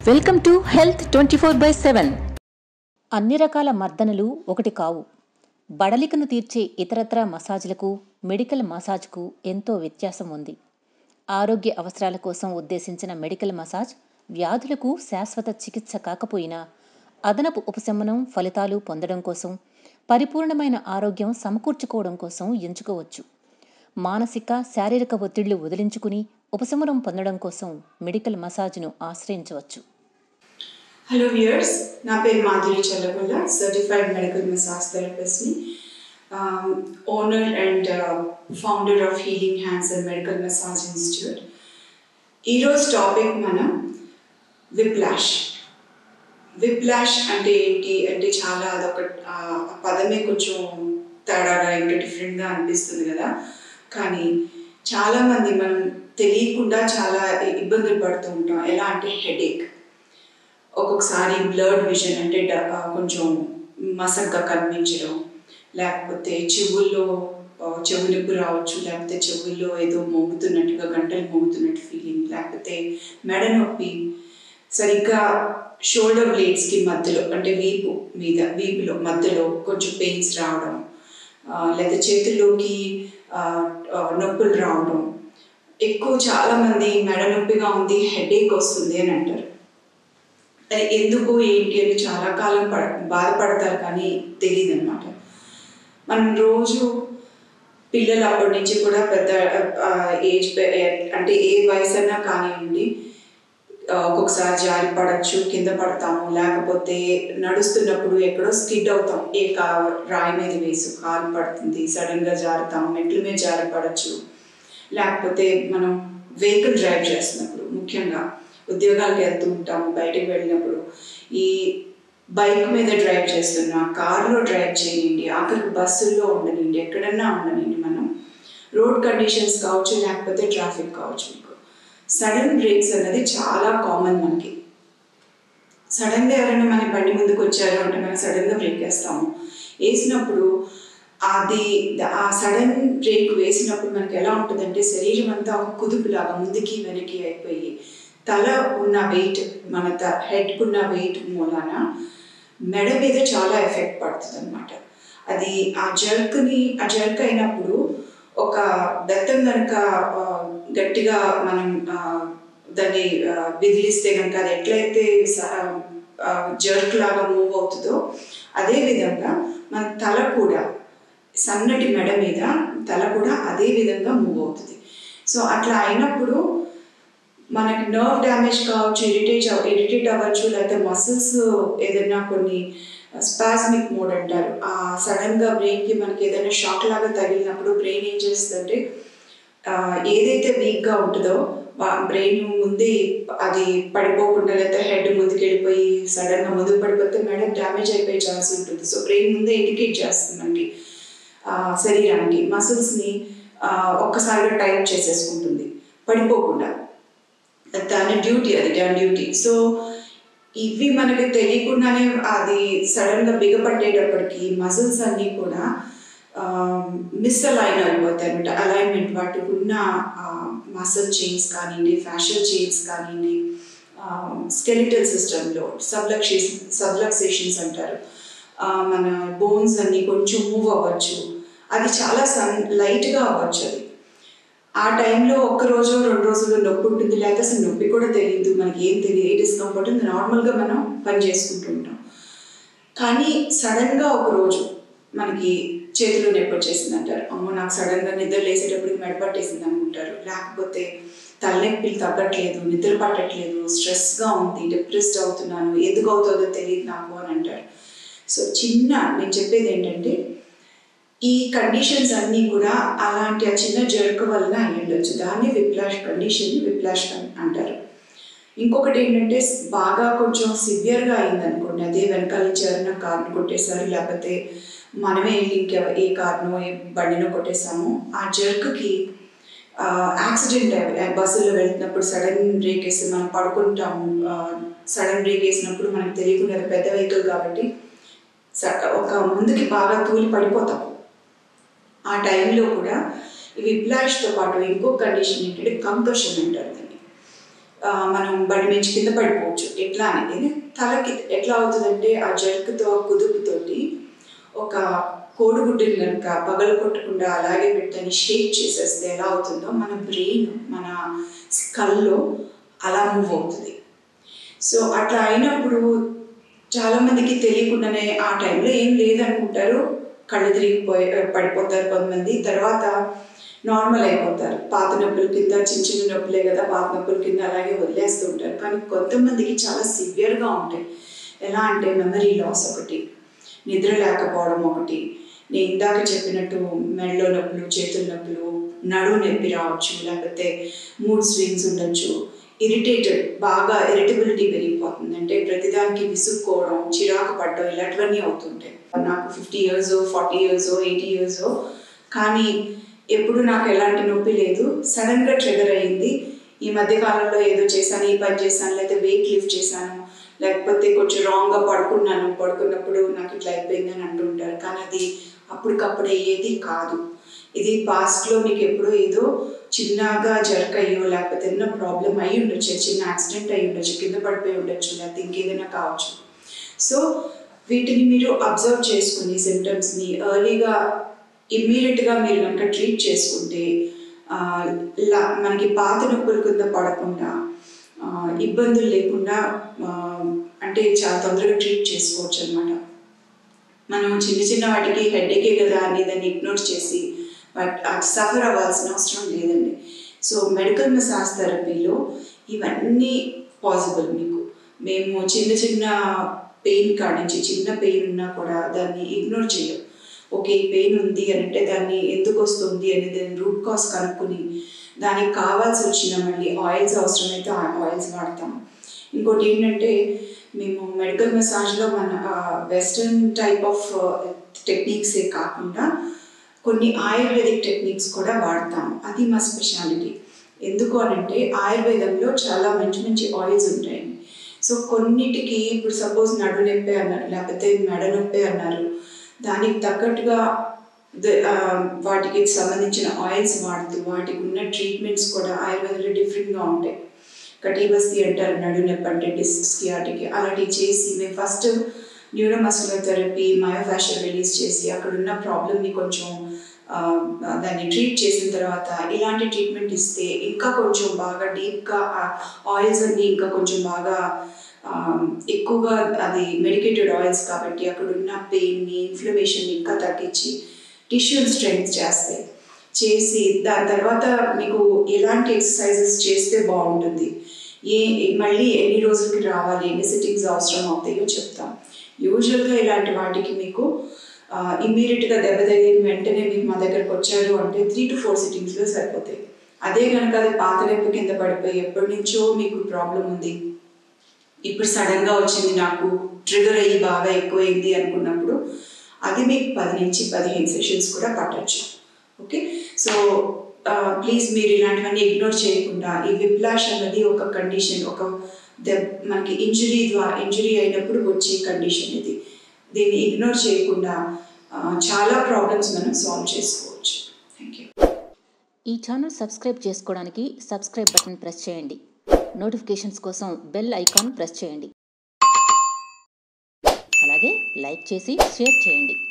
welcome to health twenty four by seven అన్ని రకాల మర్దనలు ఒకటి కావు బడలికను తీర్చే ఇతరత్ర మసాజ్లకు మెడికల్ మసాజ్కు ఎంతో వ్యత్యాసం ఉంది ఆరోగ్య అవసరాల కోసం ఉద్దేశించిన మెడికల్ మసాజ్ వ్యాధులకు శాశ్వత చికిత్స కాకపోయినా అదనపు ఉపశమనం ఫలితాలు పొందడం కోసం పరిపూర్ణమైన ఆరోగ్యం సమకూర్చుకోవడం కోసం ఎంచుకోవచ్చు మానసిక శారీరక ఒత్తిళ్లు వదిలించుకుని ఉపశమనం పొందడం కోసం మెడికల్ మసాజ్ను ఆశ్రయించవచ్చు హలో వ్యూయర్స్ నా పేరు Madhuri Challagolla certified medical massage థెరపిస్ట్ని owner and founder of healing hands and medical massage institute ఈరోజు టాపిక్ మనం విప్లాష్ విప్లాష్ అంటే ఏంటి అంటే చాలా అదొక ఆ, ఆ పదమే కొంచెం తేడాగా ఇంకా డిఫరెంట్గా అనిపిస్తుంది కదా కానీ చాలామంది మనం తెలియకుండా చాలా ఇబ్బందులు పడుతూ ఉంటాం ఎలా అంటే హెడేక్ ఒక్కొక్కసారి బ్లర్డ్ విజన్ అంటే డ- ఆ, కొంచెం మసగ్గా కనిపించడం లేకపోతే చెవుల్లో ఆ, చెవు నొప్పి రావచ్చు లేకపోతే చెవుల్లో ఏదో మోగుతున్నట్టుగా గంటలు మోగుతున్నట్టు ఫీలింగ్ లేకపోతే మెడ నొప్పి సరిగ్గా షోల్డర్ బ్లేడ్స్కి మధ్యలో అంటే వీపు మీద వీపులో మధ్యలో కొంచెం పెయిన్స్ రావడం ఆ, లేదా చేతుల్లోకి ఆ, ఆ, నొప్పులు రావడం ఎక్కువ చాలా మంది మెడ నొప్పిగా ఉంది హెడేక్ వస్తుంది అని అంటారు అది ఎందుకు ఏంటి అని చాలా కాలం పడ బాధపడతారు కానీ తెలియదు అనమాట మనం రోజు పిల్లలు అప్పటి నుంచి కూడా పెద్ద ఆ, ఏజ్ పె- అంటే ఏ వయసు అన్నా కానివ్వండి ఆ, ఒక్కొక్కసారి జారి పడచ్చు కింద పడతాము లేకపోతే నడుస్తున్నప్పుడు ఎక్కడో స్కిడ్ అవుతాం ఏ కా రాయి మీద వేసు కాలు పడుతుంది సడన్గా జారుతాం మెట్ల మీద జారి పడచ్చు లేకపోతే మనం వెహికల్ డ్రైవ్ చేస్తున్నప్పుడు ముఖ్యంగా ఉద్యోగాలకు వెళ్తూ ఉంటాము బయటకు వెళ్ళినప్పుడు ఈ బైక్ మీద డ్రైవ్ చేస్తున్నా కార్లో డ్రైవ్ చేయండి ఆఖరికి బస్సుల్లో ఉండనండి ఎక్కడన్నా ఉండనండి మనం రోడ్ కండిషన్స్ కావచ్చు లేకపోతే ట్రాఫిక్ కావచ్చు మీకు సడన్ బ్రేక్స్ అనేది చాలా కామన్ మనకి సడన్గా ఎవరైనా మన బండి ముందుకు వచ్చారు అంటే మనం సడన్గా బ్రేక్ వేస్తాము వేసినప్పుడు అది ఆ సడన్ బ్రేక్ వేసినప్పుడు మనకి ఎలా ఉంటుందంటే శరీరం అంతా ఒక కుదుపులాగా ముందుకి వెనక్కి అయిపోయి తల ఉన్న వెయిట్ మన త హెడ్కు ఉన్న వెయిట్ మూలాన మెడ మీద చాలా ఎఫెక్ట్ పడుతుంది అనమాట అది ఆ జర్క్ని ఆ జర్క్ అయినప్పుడు ఒక బెత్తం కనుక ఆ, గట్టిగా మనం ఆ, దాన్ని ఆ, విదిలిస్తే కనుక అది ఎట్లయితే జర్క్ లాగా మూవ్ అవుతుందో అదే విధంగా మన తల కూడా సన్నటి మెడ మీద తల కూడా అదే విధంగా మూవ్ అవుతుంది సో అట్లా అయినప్పుడు మనకి నర్వ్ డ్యామేజ్ కావచ్చు ఇరిటేట్ ఇరిటేట్ అవ్వచ్చు లేకపోతే మసిల్స్ ఏదైనా కొన్ని స్పాస్మిక్ మోడ్ అంటారు ఆ సడన్గా బ్రెయిన్కి మనకి ఏదైనా షాక్ లాగా తగిలినప్పుడు బ్రెయిన్ ఏం చేస్తుందంటే ఆ, ఏదైతే వీక్గా ఉంటుందో బ్రెయిన్ ముందే అది పడిపోకుండా లేకపోతే హెడ్ ముందుకు వెళ్ళిపోయి సడన్గా ముందుకు పడిపోతే మేడం డ్యామేజ్ అయిపోయే ఛాన్స్ ఉంటుంది సో బ్రెయిన్ ముందే ఇండికేట్ చేస్తుంది మనకి ఆ, శరీరానికి మసిల్స్ని ఒక్కసారిగా టైట్ చేసేసుకుంటుంది పడిపోకుండా దాని డ్యూటీ అది దాని డ్యూటీ సో ఇవి మనకి తెలియకుండానే అది సడన్గా బిగపట్టేటప్పటికి మజిల్స్ అన్నీ కూడా మిస్ అలైన్ అయిపోతాయి అనమాట అలైన్మెంట్ వాటికి ఉన్న మసిల్ చైన్స్ కానివ్వండి ఫ్యాషల్ చైన్స్ కానివ్వండి స్కెలిటల్ సిస్టంలో సబ్లక్సేషన్ సబ్లక్సేషన్స్ అంటారు ఆ, మన బోన్స్ అన్నీ కొంచెం మూవ్ అవ్వచ్చు అది చాలా సన్ లైట్గా అవ్వచ్చు అది ఆ టైంలో ఒక్క రోజు రెండు రోజులు నొప్పి ఉంటుంది లేకపోతే అసలు నొప్పి కూడా తెలియదు మనకి ఏం తెలియదు ఏ డిస్కంఫర్ట్ ఉంది నార్మల్గా మనం పని చేసుకుంటూ ఉంటాం కానీ సడన్గా ఒక రోజు మనకి చేతిలో నొప్పి వచ్చేసింది అంటారు అమ్మో నాకు సడన్గా నిద్ర లేసేటప్పటికి మెడ పట్టేసింది అనుకుంటారు లేకపోతే తలనొప్పిలు తగ్గట్లేదు నిద్ర పట్టట్లేదు స్ట్రెస్గా ఉంది డిప్రెస్డ్ అవుతున్నాను ఎందుకు అవుతుందో తెలియదు నాకు అని అంటారు సో చిన్న నేను చెప్పేది ఏంటంటే ఈ కండిషన్స్ అన్నీ కూడా అలాంటి ఆ చిన్న జర్క్ వలన అయి ఉండొచ్చు దాన్ని విప్లాష్ కండిషన్ని విప్లాష్ కన్- అంటారు ఇంకొకటి ఏంటంటే స్- బాగా కొంచెం సివియర్గా అయిందనుకోండి అదే వెనకాల నుంచి ఎవరైనా కార్ను కొట్టేశారు లేకపోతే మనమే వెళ్ళి ఇంకెవ ఏ కార్నో ఏ బండినో కొట్టేసాము ఆ జర్క్కి యాక్సిడెంట్ బస్సులో వెళ్తున్నప్పుడు సడన్ బ్రేక్ వేసి మనం పడుకుంటాము సడన్ బ్రేక్ వేసినప్పుడు మనకు తెలియకుండా అది పెద్ద వెహికల్ కాబట్టి స- ఒక ముందుకి బాగా తూలి పడిపోతాం ఆ టైంలో కూడా ఈ విప్లాష్తో పాటు ఇంకో కండిషన్ ఏంటంటే కంకర్షన్ అంటారు దాన్ని ఆ, మనం బండి మించి కింద పడిపోవచ్చు ఎట్లా అనేది తలకి ఎట్లా అవుతుందంటే ఆ జర్క్తో కుదుపుతోటి ఒక కోడిగుడ్డుని కనుక పగలు కొట్టకుండా అలాగే పెట్టని షేక్ చేసేస్తే ఎలా అవుతుందో మన బ్రెయిన్ మన స్కల్లో అలా మూవ్ అవుతుంది సో అట్లా అయినప్పుడు చాలా మందికి తెలియకుండానే ఆ టైంలో ఏం లేదనుకుంటారు కళ్ళు తిరిగిపోయి పడిపోతారు కొంతమంది తర్వాత నార్మల్ అయిపోతారు పాత నొప్పుల కింద చిన్న చిన్న నొప్పులే కదా పాత నొప్పుల కింద అలాగే వదిలేస్తూ ఉంటారు కానీ కొంతమందికి చాలా సివియర్గా ఉంటాయి ఎలా అంటే మెమరీ లాస్ ఒకటి నిద్ర లేకపోవడం ఒకటి నేను ఇందాక చెప్పినట్టు మెడలో నొప్పులు చేతుల నొప్పులు నడువు నొప్పి రావచ్చు లేకపోతే మూడ్ స్వింగ్స్ ఉండొచ్చు ఇరిటేటెడ్ బాగా ఇరిటబిలిటీ పెరిగిపోతుంది అంటే ప్రతిదానికి విసుక్కోవడం చిరాకు పడడం ఇలాంటివన్నీ అవుతుంటాయి నాకు fifty years forty years eighty years కానీ ఎప్పుడు నాకు ఎలాంటి నొప్పి లేదు సడన్గా ట్రిగర్ అయ్యింది ఈ మధ్య కాలంలో ఏదో చేశాను ఈ పని చేశాను లేకపోతే వెయిట్ లిఫ్ట్ చేశాను లేకపోతే కొంచెం రాంగ్గా పడుకున్నాను పడుకున్నప్పుడు నాకు ఇట్లా అయిపోయింది అని అంటుంటారు కానీ అది అప్పటికప్పుడు అయ్యేది కాదు ఇది పాస్ట్లో మీకు ఎప్పుడో ఏదో చిన్నగా జర్క్ అయ్యో లేకపోతే ఏదైనా ప్రాబ్లం అయ్యి ఉండొచ్చు చిన్న యాక్సిడెంట్ అయ్యి ఉండొచ్చు కింద పడిపోయి ఉండొచ్చు లేకపోతే ఇంకేదైనా కావచ్చు సో వీటిని మీరు అబ్జర్వ్ చేసుకుని సిమ్టమ్స్ని ఎర్లీగా ఇమ్మీడియట్గా మీరు కనుక ట్రీట్ చేసుకుంటే ఆ, లా- మనకి పాత నొప్పుల కింద పడకుండా ఆ, ఇబ్బందులు లేకుండా ఆ, అంటే చాలా తొందరగా ట్రీట్ చేసుకోవచ్చు అనమాట మనం చిన్న చిన్న వాటికి హెడ్ఏకే కదా అని దాన్ని ఇగ్నోర్ చేసి బట్ అది సఫర్ అవ్వాల్సిన అవసరం లేదండి సో మెడికల్ మసాజ్ థెరపీలో ఇవన్నీ పాసిబుల్ మీకు మేము చిన్న చిన్న పెయిన్ కాడించి చిన్న పెయిన్ ఉన్నా కూడా దాన్ని ఇగ్నోర్ చేయం ఓకే పెయిన్ ఉంది అని అంటే దాన్ని ఎందుకు వస్తుంది అనేది దాని రూట్ కాజ్ కనుక్కొని దానికి కావాల్సి వచ్చిన మళ్ళీ ఆయిల్స్ అవసరమైతే ఆ ఆయిల్స్ వాడతాం ఇంకోటి ఏంటంటే మేము మెడికల్ మసాజ్లో మన వెస్ట్రన్ టైప్ ఆఫ్ టెక్నిక్సే కాకుండా కొన్ని ఆయుర్వేదిక్ టెక్నిక్స్ కూడా వాడతాం అది మా స్పెషాలిటీ ఎందుకు అనంటే ఆయుర్వేదంలో చాలా మంచి మంచి ఆయిల్స్ ఉంటాయండి సో కొన్నిటికి ఇప్పుడు సపోజ్ నడు నొప్పి అన్నారు లేకపోతే మెడ నొప్పి అన్నారు దానికి తగ్గట్టుగా ద- ఆ, వాటికి సంబంధించిన ఆయిల్స్ వాడుతూ వాటికి ఉన్న ట్రీట్మెంట్స్ కూడా ఆయుర్వేదంలో డిఫరెంట్గా ఉంటాయి కటీబస్తి అంటారు నడు నొప్పి అంటే డిస్క్స్కి వాటికి అలాంటివి చేసి మేము first neuromuscular therapy myofascial release చేసి అక్కడ ఉన్న ప్రాబ్లమ్ని కొంచెం ఆ, దాన్ని ట్రీట్ చేసిన తర్వాత ఇలాంటి ట్రీట్మెంట్ ఇస్తే ఇంకా కొంచెం బాగా డీప్గా ఆయిల్స్ అన్ని ఇంకా కొంచెం బాగా ఆ, ఎక్కువగా అది మెడికేటెడ్ ఆయిల్స్ కాబట్టి అక్కడ ఉన్న పెయిన్ని ఇన్ఫ్లమేషన్ ఇంకా తగ్గించి టిష్యూని స్ట్రెంగ్త్ చేస్తాయి చేసి దాని తర్వాత మీకు ఎలాంటి ఎక్సర్సైజెస్ చేస్తే బాగుంటుంది ఏ మళ్ళీ ఎన్ని రోజులకి రావాలి ఎన్ని సిట్టింగ్స్ అవసరం అవుతాయో చెప్తాం యూజువల్గా ఇలాంటి వాటికి మీకు ఇమ్మీడియట్గా దెబ్బ తగిలిన వెంటనే మీకు మా దగ్గరకు వచ్చారు అంటే త్రీ టు ఫోర్ సిట్టింగ్స్లో సరిపోతాయి అదే కనుక అది పాత నొప్పి కింద పడిపోయి ఎప్పటి నుంచో మీకు ప్రాబ్లం ఉంది ఇప్పుడు సడన్గా వచ్చింది నాకు ట్రిగర్ అయ్యి బాగా ఎక్కువైంది అనుకున్నప్పుడు అది మీకు పది నుంచి పదిహేను సెషన్స్ కూడా పట్టచ్చు ఓకే సో ప్లీజ్ మీరు ఇలాంటివన్నీ ఇగ్నోర్ చేయకుండా ఈ విప్లాష్ అన్నది ఒక కండిషన్ ఒక దెబ్ మనకి ఇంజురీ ద్వారా ఇంజురీ అయినప్పుడు వచ్చే కండిషన్ ఇది దీన్ని ఇగ్నోర్ చేయకుండా ఆ, చాలా ప్రాబ్లమ్స్ మనం సాల్వ్ చేసుకోవచ్చు థ్యాంక్ యూ ఈ ఛానల్ సబ్స్క్రైబ్ చేసుకోవడానికి సబ్స్క్రైబ్ బటన్ ప్రెస్ చేయండి నోటిఫికేషన్స్ కోసం బెల్ ఐకాన్ ప్రెస్ చేయండి అలాగే లైక్ చేసి షేర్ చేయండి